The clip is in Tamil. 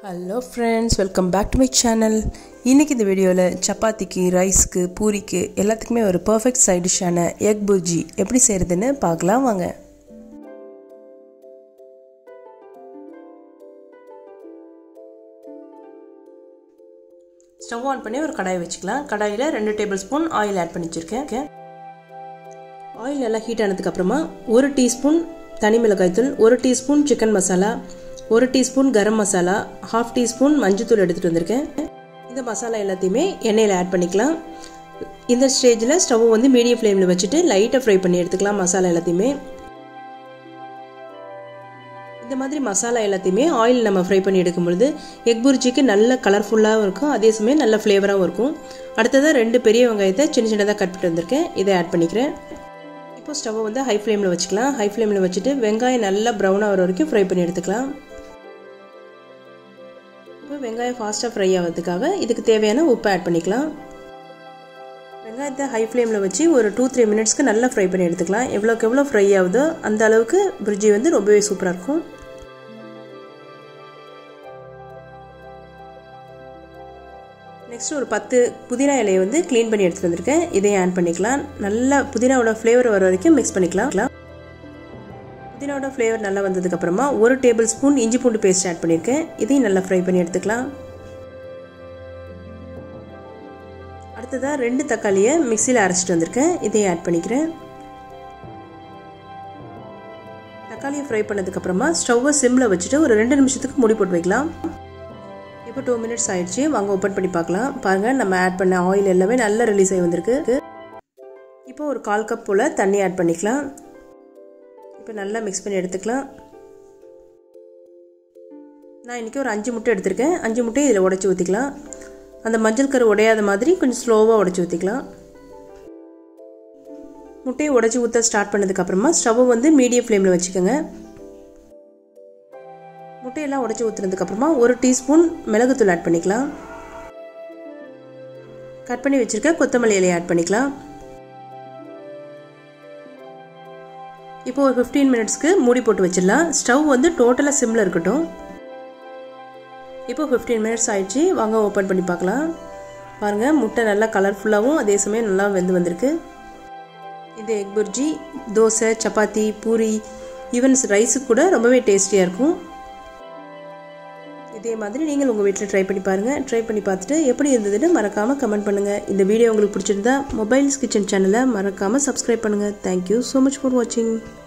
hello friends welcome back to my channel இன்றைக்கி இந்த வீடியோவில் சப்பாத்திக்கு ரைஸ்க்கு பூரிக்கு எல்லாத்துக்குமே ஒரு பர்ஃபெக்ட் சைட் டிஷ்ஷான எக் புர்ஜி எப்படி செய்கிறதுன்னு பார்க்கலாம் வாங்க ஸ்டவ் ஆன் பண்ணி ஒரு கடாய் வச்சுக்கலாம் கடாயில் ரெண்டு டேபிள் ஸ்பூன் ஆயில் ஆட் பண்ணி வச்சுருக்கேன் ஆயில் நல்லா ஹீட் ஆனதுக்கப்புறமா ஒரு டீஸ்பூன் தனி மிளகாய்த்தூள் ஒரு டீஸ்பூன் சிக்கன் மசாலா ஒரு teaspoon garam masala half teaspoon மஞ்சத்தூள் எடுத்துகிட்டு வந்திருக்கேன் இந்த மசாலா எல்லாத்தையுமே எண்ணெயில் ஆட் பண்ணிக்கலாம் இந்த ஸ்டேஜில் ஸ்டவ் வந்து மீடியம் ஃப்ளேமில் வச்சுட்டு லைட்டாக ஃப்ரை பண்ணி எடுத்துக்கலாம் மசாலா எல்லாத்தையுமே இந்த மாதிரி மசாலா எல்லாத்தையுமே ஆயில் நம்ம ஃப்ரை பண்ணி எடுக்கும் பொழுது எக் புர்ஜிக்கு நல்ல கலர்ஃபுல்லாகவும் இருக்கும் அதே சமயம் நல்ல ஃப்ளேவராகவும் இருக்கும் அடுத்ததாக ரெண்டு பெரிய வெங்காயத்தை சின்ன சின்னதாக கட் பண்ணிட்டு வந்திருக்கேன் இதை ஆட் பண்ணிக்கிறேன் இப்போ ஸ்டவ்வை வந்து ஹை ஃப்ளேமில் வச்சுக்கலாம் ஹை ஃப்ளேமில் வச்சுட்டு வெங்காயம் நல்லா ப்ரௌனாக வர வரைக்கும் ஃப்ரை பண்ணி எடுத்துக்கலாம் இப்போ வெங்காயம் ஃபாஸ்ட்டாக ஃப்ரை ஆகிறதுக்காக இதுக்கு தேவையான உப்பு ஆட் பண்ணிக்கலாம் வெங்காயத்தை ஹை ஃப்ளேமில் வச்சு ஒரு டூ த்ரீ மினிட்ஸ்க்கு நல்லா ஃப்ரை பண்ணி எடுத்துக்கலாம் எவ்வளோக்கு எவ்வளோ ஃப்ரை ஆகுதோ அந்த அளவுக்கு பிரிட்ஜி வந்து ரொம்பவே சூப்பராக இருக்கும் நெக்ஸ்ட் ஒரு பத்து புதினா இலையை வந்து க்ளீன் பண்ணி எடுத்துகிட்டு வந்திருக்கேன் இதையும் ஆட் பண்ணிக்கலாம் நல்லா புதினாவோட ஃப்ளேவர் வர வரைக்கும் மிக்ஸ் பண்ணிக்கலாம் புதினாவோட ஃப்ளேவர் நல்லா வந்ததுக்கப்புறமா ஒரு டேபிள் ஸ்பூன் இஞ்சி பூண்டு பேஸ்ட் ஆட் பண்ணியிருக்கேன் இதையும் நல்லா ஃப்ரை பண்ணி எடுத்துக்கலாம் அடுத்ததாக ரெண்டு தக்காளியை மிக்சியில் அரைச்சிட்டு வந்திருக்கேன் இதையும் ஆட் பண்ணிக்கிறேன் தக்காளியை ஃப்ரை பண்ணதுக்கப்புறமா ஸ்டவ்வை சிம்மில் வச்சுட்டு ஒரு ரெண்டு நிமிஷத்துக்கு மூடி போட்டு வைக்கலாம் இப்போ டூ மினிட்ஸ் ஆயிடுச்சு வாங்க ஓப்பன் பண்ணி பார்க்கலாம் பாருங்கள் நம்ம ஆட் பண்ண ஆயில் எல்லாமே நல்லா ரிலீஸ் ஆகி வந்திருக்கு இப்போ ஒரு கால் கப் போல் தண்ணி ஆட் பண்ணிக்கலாம் இப்போ நல்லா மிக்ஸ் பண்ணி எடுத்துக்கலாம் நான் இன்றைக்கி ஒரு அஞ்சு முட்டை எடுத்திருக்கேன் அஞ்சு முட்டையை இதில் உடச்சி ஊற்றிக்கலாம் அந்த மஞ்சள் கரு உடையாத மாதிரி கொஞ்சம் ஸ்லோவாக உடச்சி ஊற்றிக்கலாம் முட்டையை உடச்சி ஊற்ற ஸ்டார்ட் பண்ணதுக்கப்புறமா ஸ்டவ்வை வந்து மீடியம் ஃப்ளேமில் வச்சுக்கோங்க முட்டையெல்லாம் உடச்சி ஊற்றுனதுக்கப்புறமா ஒரு டீஸ்பூன் மிளகுத்தூள் ஆட் பண்ணிக்கலாம் கட் பண்ணி வச்சுருக்க கொத்தமல்லி இலையை ஆட் பண்ணிக்கலாம் இப்போ ஒரு ஃபிஃப்டீன் மினிட்ஸ்க்கு மூடி போட்டு வச்சிடலாம் ஸ்டவ் வந்து டோட்டலாக சிம்மில் இருக்கட்டும் இப்போ ஃபிஃப்டீன் மினிட்ஸ் ஆயிடுச்சு வாங்க ஓப்பன் பண்ணி பார்க்கலாம் பாருங்கள் முட்டை நல்லா கலர்ஃபுல்லாகவும் அதே சமயம் நல்லா வெந்து வந்திருக்கு இது எக் புர்ஜி தோசை சப்பாத்தி பூரி ஈவன் ரைஸுக்கு கூட ரொம்பவே டேஸ்டியாக இருக்கும் இதே மாதிரி நீங்கள் உங்கள் வீட்டில் ட்ரை பண்ணி பாருங்கள் ட்ரை பண்ணி பார்த்துட்டு எப்படி இருந்ததுன்னு மறக்காமல் கமெண்ட் பண்ணுங்கள் இந்த வீடியோ உங்களுக்கு பிடிச்சிருந்தா மொபைல்ஸ் கிச்சன் சேனலை மறக்காமல் சப்ஸ்கிரைப் பண்ணுங்கள் தேங்க்யூ ஸோ மச் ஃபார் வாட்சிங்